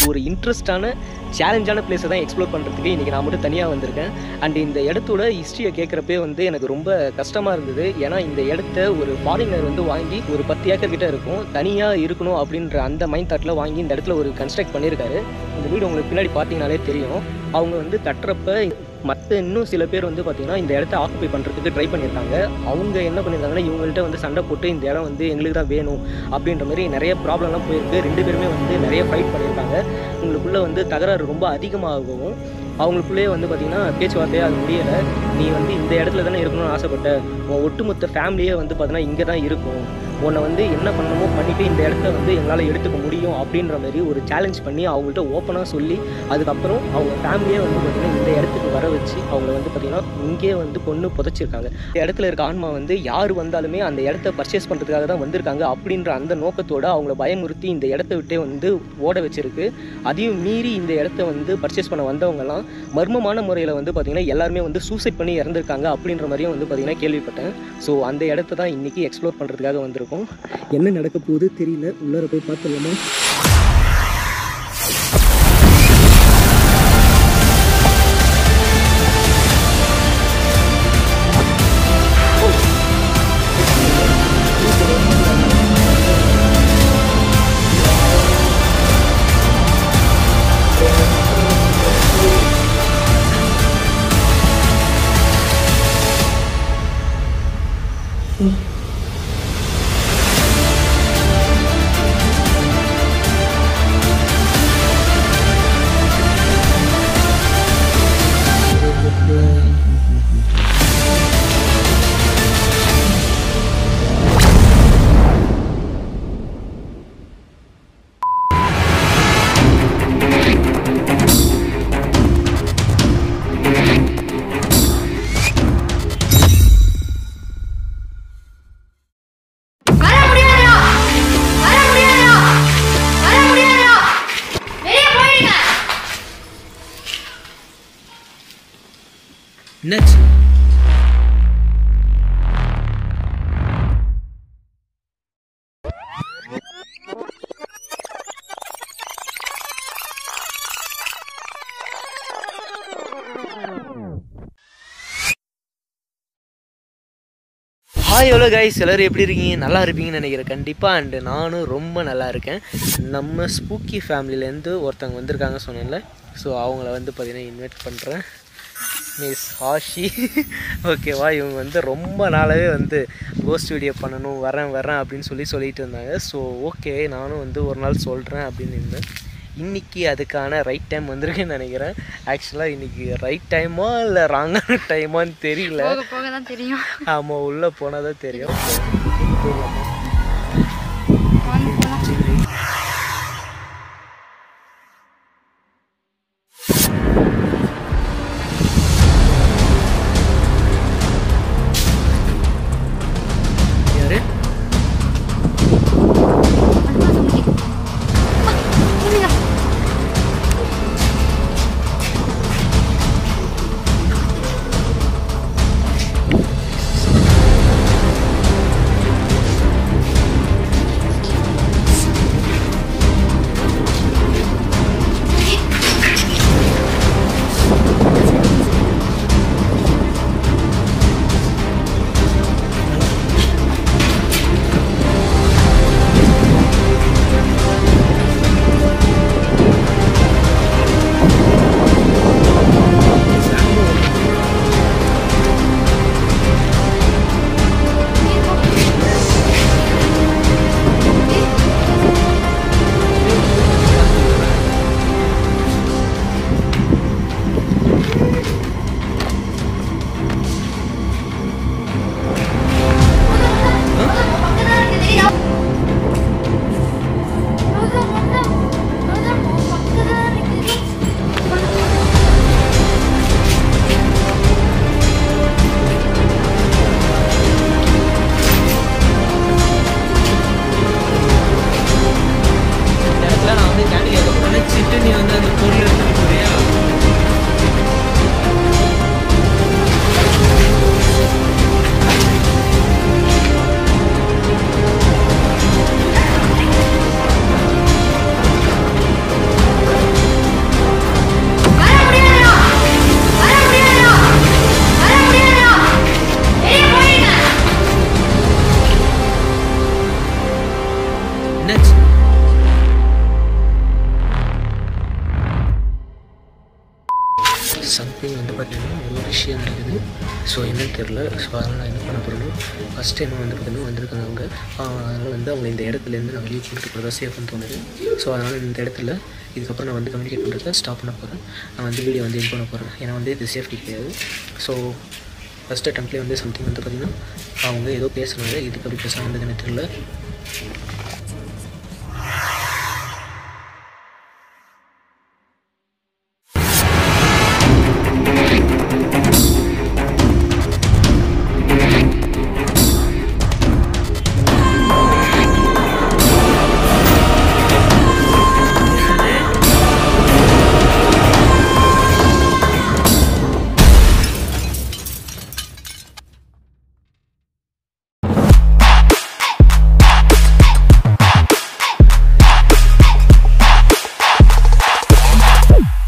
ஒரு இன்ட்ரெஸ்டான சேலஞ்சான பிளேஸை தான் எக்ஸ்ப்ளோர் பண்ணுறதுக்கு இன்றைக்கி நான் மட்டும் தனியாக வந்திருக்கேன் அண்ட் இந்த இடத்தோட ஹிஸ்ட்ரியை கேட்குறப்பே வந்து எனக்கு ரொம்ப கஷ்டமாக இருந்தது ஏன்னா இந்த இடத்த ஒரு ஃபாரினர் வந்து வாங்கி ஒரு பத்து ஏக்கர் கிட்ட இருக்கும் தனியாக இருக்கணும் அப்படின்ற அந்த மைண்ட் தாட்டில் வாங்கி இந்த இடத்துல ஒரு கன்ஸ்ட்ரக்ட் பண்ணியிருக்காரு இந்த வீடு உங்களுக்கு பின்னாடி பார்த்தீங்கனாலே தெரியும் அவங்க வந்து கட்டுறப்ப மற்ற இன்னும் சில பேர் வந்து பார்த்திங்கன்னா இந்த இடத்த ஆக்குபை பண்ணுறதுக்கு ட்ரை பண்ணியிருக்காங்க அவங்க என்ன பண்ணியிருக்காங்கன்னா இவங்கள்ட்ட வந்து சண்டை போட்டு இந்த இடம் வந்து எங்களுக்கு தான் வேணும் அப்படின்ற மாதிரி நிறைய ப்ராப்ளம்லாம் போயிருக்கு ரெண்டு பேருமே வந்து நிறைய ஃபைட் பண்ணியிருக்காங்க உங்களுக்குள்ளே வந்து தகராறு ரொம்ப அதிகமாகவும் அவங்களுக்குள்ளேயே வந்து பார்த்திங்கன்னா பேச்சுவார்த்தையே அது முடியலை நீ வந்து இந்த இடத்துல தானே இருக்கணும்னு ஆசைப்பட்ட உன் ஒட்டுமொத்த ஃபேமிலியே வந்து பார்த்தீங்கன்னா இங்கே தான் இருக்கும் உன்னை வந்து என்ன பண்ணணுமோ பண்ணிவிட்டு இந்த இடத்த வந்து எங்களால் எடுத்துக்க முடியும் அப்படின்ற மாதிரி ஒரு சேலஞ்ச் பண்ணி அவங்கள்ட்ட ஓப்பனாக சொல்லி அதுக்கப்புறம் அவங்க ஃபேமிலியே வந்து பார்த்திங்கன்னா இந்த இடத்துக்கு வர வச்சு அவங்கள வந்து பார்த்திங்கன்னா இங்கேயே வந்து பொண்ணு புதைச்சிருக்காங்க இந்த இடத்துல இருக்க ஆன்மா வந்து யார் வந்தாலுமே அந்த இடத்த பர்ச்சேஸ் பண்ணுறதுக்காக தான் வந்திருக்காங்க அப்படின்ற அந்த நோக்கத்தோட அவங்கள பயமுறுத்தி இந்த இடத்த விட்டே வந்து ஓட வச்சிருக்கு அதையும் மீறி இந்த இடத்த வந்து பர்ச்சேஸ் பண்ண வந்தவங்கலாம் மர்மமான முறையில் வந்து பார்த்திங்கன்னா எல்லாருமே வந்து சூசைட் பண்ணி இறந்துருக்காங்க அப்படின்ற மாதிரியும் வந்து பார்த்திங்கன்னா கேள்விப்பட்டேன் ஸோ அந்த இடத்த தான் இன்றைக்கி எக்ஸ்ப்ளோர் பண்ணுறதுக்காக வந்திருக்கோம் என்ன நடக்க போகுது தெரியல உள்ளார போய் பார்த்துடலாமா வர முடியாதுடா வர முடியாதுடா வர முடியாதுடா வெளியே போயிடுங்க என்னாச்சு ஹாய் ஹலோ கைஸ் எல்லோரும் எப்படி இருக்கீங்க நல்லா இருப்பீங்கன்னு நினைக்கிறேன் கண்டிப்பாக அண்டு நானும் ரொம்ப நல்லா இருக்கேன் நம்ம ஸ்பூக்கி ஃபேமிலியிலேருந்து ஒருத்தவங்க வந்திருக்காங்க சொன்னேன்ல ஸோ அவங்கள வந்து பார்த்தீங்கன்னா இன்வைட் பண்ணுறேன் மிஸ் ஹாஷி ஓகேவா இவங்க வந்து ரொம்ப நாளாகவே வந்து கோஸ்ட் வீடியோ பண்ணணும் வரேன் வரேன் அப்படின்னு சொல்லி சொல்லிட்டு இருந்தாங்க ஸோ ஓகே நானும் வந்து ஒரு நாள் சொல்கிறேன் அப்படின்னு இருந்தேன் இன்றைக்கி அதுக்கான ரைட் டைம் வந்திருக்குன்னு நினைக்கிறேன் ஆக்சுவலாக இன்றைக்கி ரைட் டைமா இல்லை ராங்கான டைமான்னு தெரியல போக போக தான் தெரியும் ஆமாம் உள்ளே போனால் தான் தெரியும் போகலாமா வாங்க போலாம் யாரு முடியா தெரில ஸோ அதனால் நான் என்ன பண்ண போகிறேன்னா ஃபஸ்ட் டைம் வந்து பார்த்தீங்கன்னா வந்திருக்காங்க அவங்க அதனால் வந்து அவங்க இந்த இடத்துலேருந்து நான் வெளியே கூட்டிட்டு போகிறதா சேஃப்னு தோணுது ஸோ அதனால் இந்த இடத்துல இதுக்கப்புறம் நான் வந்து கம்யூனிகேட் பண்ணுறத ஸ்டாப் பண்ண போகிறேன் நான் வந்து வீடியோ வந்து இது பண்ண போகிறேன் ஏன்னா வந்து இது சேஃப்டி கிடையாது ஸோ ஃபஸ்ட் அட்டம்ப்லேயே வந்து சம்திங் வந்து பார்த்திங்கன்னா அவங்க ஏதோ பேசுனாங்க இதுக்கு அப்படி பேசாமல் எனக்கு தெரியல